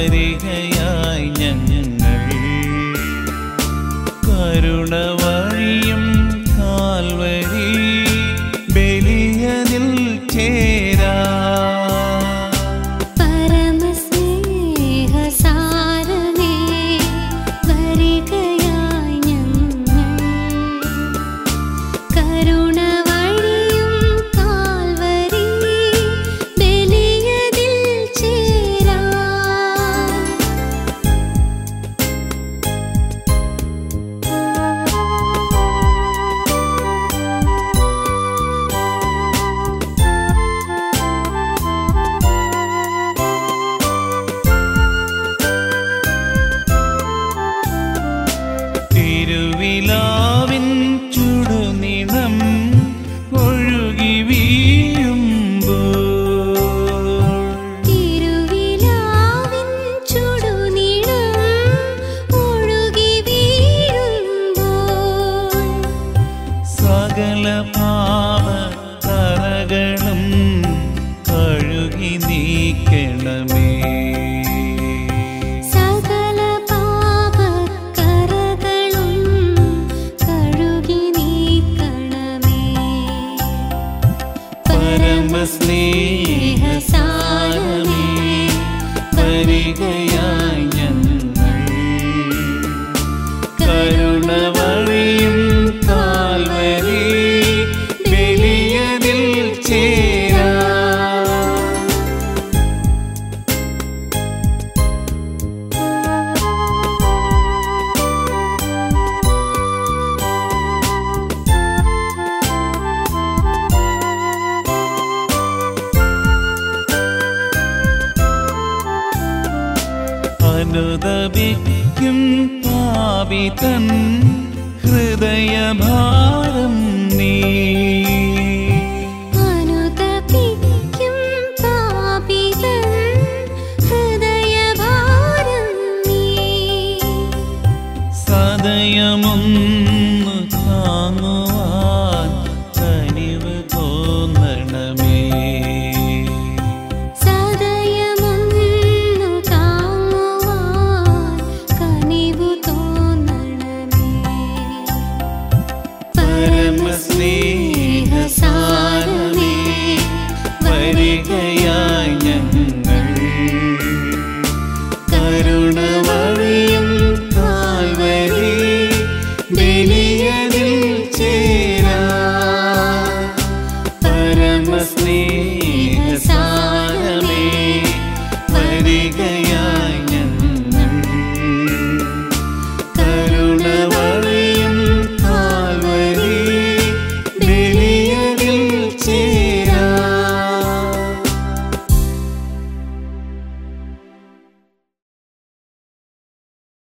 വരികയായി ഞങ്ങൾ കരുണ വഴിയും കാൽവരി ബലിയതിൽ ചേരാ പരമസ്നേഹസാരമേ വരികയായി ഞങ്ങൾ കരുണ വഴിയും കാൽവരി ബലിയതിൽ ചേരാ തിരുവിലാവിൻ ചുടുനിണം ഒഴുകി വീഴുമ്പോൾ തിരുവിലാവിൻ ചുടുനിണം ഒഴുകി വീഴുമ്പോൾ സകല പാപ കറകളും കഴുകി നീക്കണമേ സകല പാപക്കറകളും കഴുകി നീക്കണമേ പരമസ്നേഹസാരമേ വരികയായി ഞങ്ങൾ കരുണ വഴിയും കാൽവരി ബലിയതിൽ ചേരാ അനുദപിക്കും പാപിതൻ ഹൃദയഭാരം നീ അനുതപിക്കും പാപിതൻ ഹൃദയഭാരം നീ സദയമൊന്നു